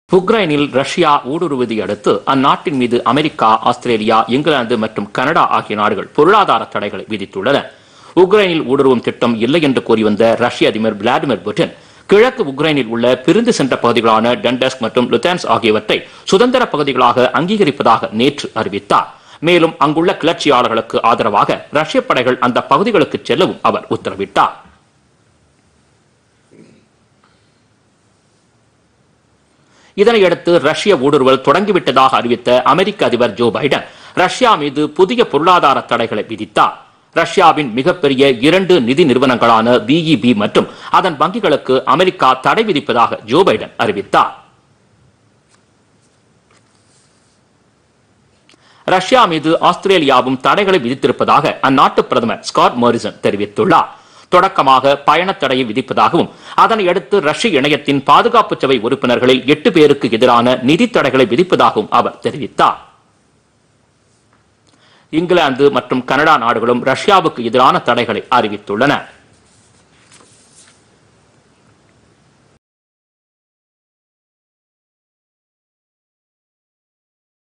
உக்ரைனில் ரஷ்யா ஊடுருவதை அடுத்து அந்நாட்டின் மீது அமெரிக்கா ஆஸ்திரேலியா இங்கிலாந்து மற்றும் கனடா ஆகிய நாடுகள் பொருளாதார தடைகளை விதித்துள்ளன உக்ரைனில் ஊடுருவும் திட்டம் இல்லை என்று கூறி வந்த ரஷ்ய அதிபர் விளாடிமிர் புட்டின் கிழக்கு உக்ரைனில் உள்ள பிரிந்து சென்ற பகுதிகளான டென்டஸ்க் மற்றும் லுத்தான்ஸ் ஆகியவற்றை சுதந்திர பகுதிகளாக அங்கீகரிப்பதாக நேற்று அறிவித்தார் மேலும் அங்குள்ள கிளர்ச்சியாளர்களுக்கு ஆதரவாக ரஷ்ய படைகள் அந்த பகுதிகளுக்கு செல்லவும் அவர் உத்தரவிட்டார் இதனையடுத்து ரஷ்ய ஊடுருவல் தொடங்கிவிட்டதாக அறிவித்த அமெரிக்க அதிபர் ஜோ பைடன் ரஷ்யா மீது புதிய பொருளாதார தடைகளை விதித்தார் ரஷ்யாவின் மிகப்பெரிய இரண்டு நிதி நிறுவனங்களான பிஇபி மற்றும் அதன் வங்கிகளுக்கு அமெரிக்கா தடை விதிப்பதாக ஜோ பைடன் அறிவித்தார் ரஷ்யா மீது ஆஸ்திரேலியாவும் தடைகளை விதித்திருப்பதாக அந்நாட்டு பிரதமர் ஸ்காட் மோரிசன் தெரிவித்துள்ளார் தொடக்கமாக பயணத் தடையை விதிப்பதாகவும் அதனை அடுத்து ரஷ்ய இணையத்தின் பாதுகாப்பு சபை உறுப்பினர்களில் எட்டு பேருக்கு எதிரான நிதி தடைகளை விதிப்பதாகவும் அவர் தெரிவித்தார் இங்கிலாந்து மற்றும் கனடா நாடுகளும் ரஷ்யாவுக்கு எதிரான தடைகளை அறிவித்துள்ளன